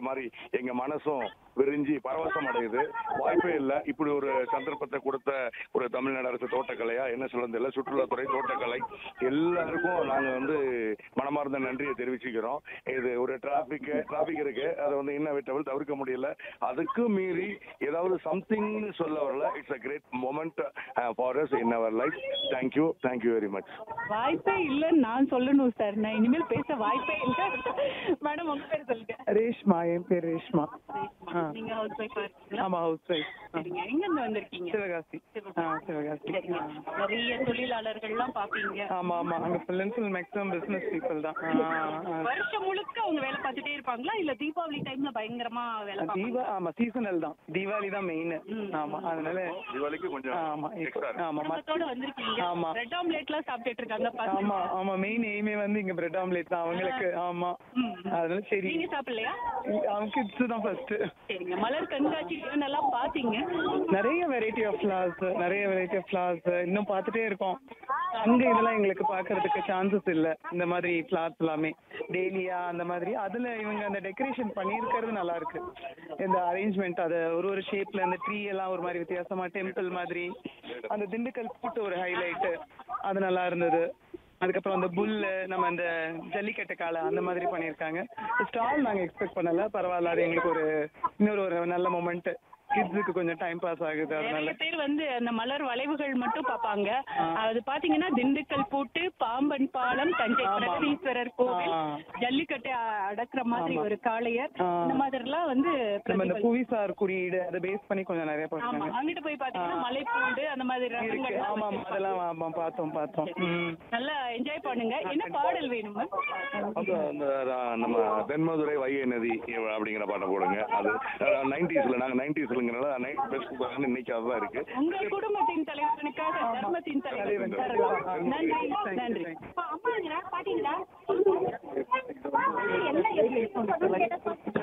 மாதிரி எங்க மனசும் விரிஞ்சி பரவசம் அடையுது வாய்ப்பே இல்லை இப்படி ஒரு சந்தர்ப்பத்தை கொடுத்த ஒரு தமிழ்நாடு அரசு தோட்டக்கலையா என்ன சொல்றது இல்லை சுற்றுலாத்துறை தோட்டக்கலை எல்லாருக்கும் நாங்க வந்து மனமார்ந்த நன்றியை தெரிவிச்சுக்கிறோம் இது ஒரு டிராபிக் டிராபிக் இருக்கு அதை வந்து இன்னவிட்டபிள் தவிர்க்க முடியல அதுக்கு மீறி ஏதாவது சம்திங்னு சொல்ல வரல it's a great moment for us in our life thank you thank you very much வாய்ப்பே இல்லைன்னு நான் சொல்லணும் சார் நான் இனிமேல் பேச வாய்ப்பே இல்லை மேடம் உங்க பேர் சொல்லுங்க ரேஷ்மா என் பேர் ரேஷ்மா ஆ. நீங்க ஹவுஸ் ஒய்ஃபா இருக்கீங்களா ஆமா ஹவுஸ் ஒய்ஃப் சரிங்க எங்க இருந்து வந்திருக்கீங்க சிவகாசி ஆ சிவகாசி சரிங்க நிறைய தொழிலாளர்கள்லாம் பாப்பீங்க ஆமா ஆமா அங்க full and full maximum business people தான் ஆ, ஆ. வருஷம் முழுக்க அவங்க வேலை பார்த்துட்டே இருப்பாங்களா இல்ல தீபாவளி டைம்ல பயங்கரமா வேலை பார்ப்பாங்க தீபா ஆமா சீசனல் தான் தீபாவளி தான் மெயின் ஆமா அதனால தீபாவளிக்கு கொஞ்சம் ஆமா எக்ஸ்ட்ரா ஆமா மத்த- குடும்பத்தோட வந்திருக்கீங்க ஆமா. ரெட் ஆம்லெட்லாம் சாப்பிட்டுட்டு இருக்காங்க பசங்க. ஆமா ஆமா மெயின் எய்மே வந்து இங்க பிரெட் ஆம்லேட் தான் அவங்களுக்கு ஆமா ம். அதனால சரி நீங்க சாப்பிடலையா அவங்க கிட்ஸ் தான் ஃபர்ஸ்ட் சரிங்க மலர் கண்காட்சி என்னெல்லாம் பாத்தீங்க நிறைய வெரைட்டி ஆஃப் ஃபிளவர்ஸ் நிறைய வெரைட்டி ஆஃப் ஃபிளவர்ஸ் இன்னும் பார்த்துட்டே இருக்கோம் அங்க இதெல்லாம் எங்களுக்கு பார்க்கறதுக்கு சான்சஸ் இல்ல இந்த மாதிரி ஃபிளவர்ஸ் எல்லாமே டெய்லியா அந்த மாதிரி அதுல இவங்க அந்த டெக்கரேஷன் பண்ணியிருக்கிறது நல்லா இருக்கு இந்த அரேஞ்ச்மெண்ட் அது ஒரு ஒரு ஷேப்ல அந்த ட்ரீ எல்லாம் ஒரு மாதிரி வித்தியாசமா டெம்பிள் மாதிரி அந்த திண்டுக்கல் பூட்டு ஒரு ஹைலைட் அது நல்லா இருந்தது அதுக்கப்புறம் அந்த புல்லு நம்ம அந்த ஜல்லிக்கட்டு காளை அந்த மாதிரி பண்ணியிருக்காங்க ஸ்டால் நாங்க எக்ஸ்பெக்ட் பண்ணல பரவாயில்ல அது எங்களுக்கு ஒரு இன்னொரு ஒரு நல்ல மொமெண்ட் கிட்ஸுக்கு கொஞ்சம் டைம் பாஸ் ஆகுது அதனால நிறைய பேர் வந்து அந்த மலர் வளைவுகள் மட்டும் பார்ப்பாங்க அது பாத்தீங்கன்னா திண்டுக்கல் பூட்டு பாம்பன் பாலம் தஞ்சை ஆமா. பிரகதீஸ்வரர் கோவில் ஆ. ஜல்லிக்கட்டு அ- அடக்குற மாதிரி ஆமா. ஒரு காளையர் ஆ. இந்த மாதிரிலாம் வந்து நம்ம இந்த பிரதிபலி- புவிசார் குறியீடு அதை பேஸ் பண்ணி கொஞ்சம் நிறைய ஆமா பார்த்தாங்க அங்கிட்டு போய் பாத்தீங்கன்னா மலைப்பூண்டு அந்த மாதிரி இருக்கு ரகங்கள்லாம் ஆமா ஆமா வச்சிருப்பாங்க. அதெல்லாம் ஆமா பார்த்தோம் பார்த்தோம் ம். நல்லா என்ஜாய் பண்ணுங்க என்ன பாடல் வேணும் மேம் அப்புறம் அந்த அஹ், நம்ம தென்மதுரை வைகை நதி அப்படிங்கிற பாட்டை போடுங்க அது நைன்டிஸ்ல நாங்க நைன்டிஸ்லங்கிறனால நைட் பெஸ்ட் இன்னைக்கு அதுதான் இருக்கு உங்க குடும்பத்தின் தலைவனுக்காக தர்மத்தின் தலைவன் தலைவன். நன்றி Thank you, நன்றி thank you. அம்மாங்களா பாத்தீங்களா எல்லாம் எப்படி